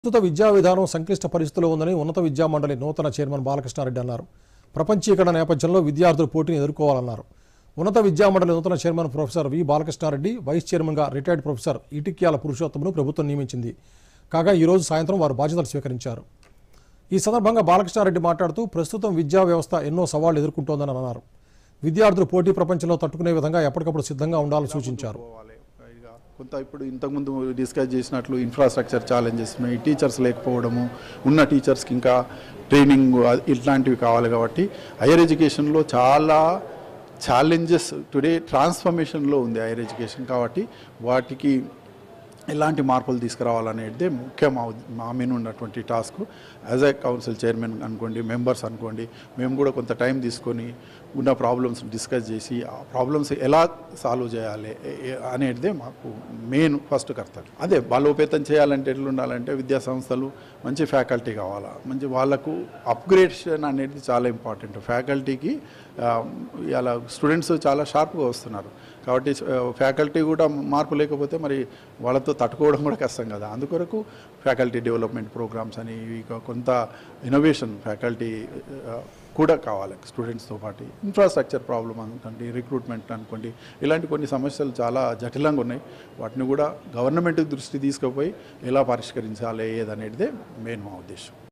ప్రస్తుత విద్యా విధానం సంక్లిష్ట పరిస్థితిలో ఉందని ఉన్నత విద్యా మండలి నూతన చైర్మన్ బాలకృష్ణారెడ్డి అన్నారు ప్రపంచీకరణ నేపథ్యంలో విద్యార్థులు పోటీని ఎదుర్కోవాలన్నారు ఉన్నత విద్యా మండలి నూతన chairman professor V Balakrishna Reddy vice చైర్మన్గా రిటైర్డ్ ప్రొఫెసర్ ఇటిక్యాల పురుషోత్తమును ప్రభుత్వం నియమించింది కాగా ఈ రోజు సాయంత్రం వారు బాధ్యతలు స్వీకరించారు ఈ సందర్భంగా బాలకృష్ణారెడ్డి మాట్లాడుతూ ప్రస్తుతం విద్యా వ్యవస్థ ఎన్నో సవాళ్లు ఎదుర్కొంటోందని అన్నారు విద్యార్థులు పోటీ ప్రపంచంలో తట్టుకునే విధంగా ఎప్పటికప్పుడు సిద్ధంగా ఉండాలని సూచించారు పోవాలి. ఇక కొంత ఇప్పుడు ఇంతకుముందు డిస్కస్ చేసినట్లు ఇన్ఫ్రాస్ట్రక్చర్ ఛాలెంజెస్ ఉన్నాయి టీచర్స్ లేకపోవడము ఉన్న టీచర్స్కి ఇంకా ట్రైనింగ్ ఇట్లాంటివి కావాలి కాబట్టి హైయర్ ఎడ్యుకేషన్లో చాలా ఛాలెంజెస్ టుడే ట్రాన్స్ఫర్మేషన్లో ఉంది హైయర్ ఎడ్యుకేషన్ కాబట్టి వాటికి ఎలాంటి మార్పులు తీసుకురావాలనేది ముఖ్య మా ఉద్- మా మీద ఉన్నటువంటి task as a council chairman అనుకోండి మెంబర్స్ అనుకోండి మేము కూడా కొంత టైం తీసుకొని ఉన్న ప్రాబ్లమ్స్ డిస్కస్ చేసి ఆ ప్రాబ్లమ్స్ ఎలా సాల్వ్ చేయాలి ఏ- ఏ- అనేటిదే మాకు మెయిన్ ఫస్ట్ కర్తవ్యం అదే బలోపేతం చేయాలంటే ఎట్లా ఉండాలంటే విద్యా సంస్థలు మంచి ఫ్యాకల్టీ కావాలా మంచి వాళ్ళకు అప్గ్రేడేషన్ అనేది చాలా ఇంపార్టెంట్ ఫ్యాకల్టీకి ఇలా స్టూడెంట్స్ చాలా షార్ప్గా వస్తున్నారు కాబట్టి ఫ్యాకల్టీ కూడా మార్పు లేకపోతే మరి వాళ్ళతో తట్టుకోవడం కూడా కష్టం కదా అందుకొరకు ఫ్యాకల్టీ డెవలప్మెంట్ ప్రోగ్రామ్స్ అని ఇక కొంత ఇన్నోవేషన్ ఫ్యాకల్టీ కూడా కావాలి స్టూడెంట్స్తో పాటు ఇన్ఫ్రాస్ట్రక్చర్ ప్రాబ్లం అనుకోండి రిక్రూట్మెంట్ అనుకోండి ఇలాంటి కొన్ని సమస్యలు చాలా జటిలంగా ఉన్నాయి వాటిని కూడా గవర్నమెంట్ దృష్టి తీసుకుపోయి ఎలా పరిష్కరించాలి ఏదనేదే మెయిన్ మా ఉద్దేశం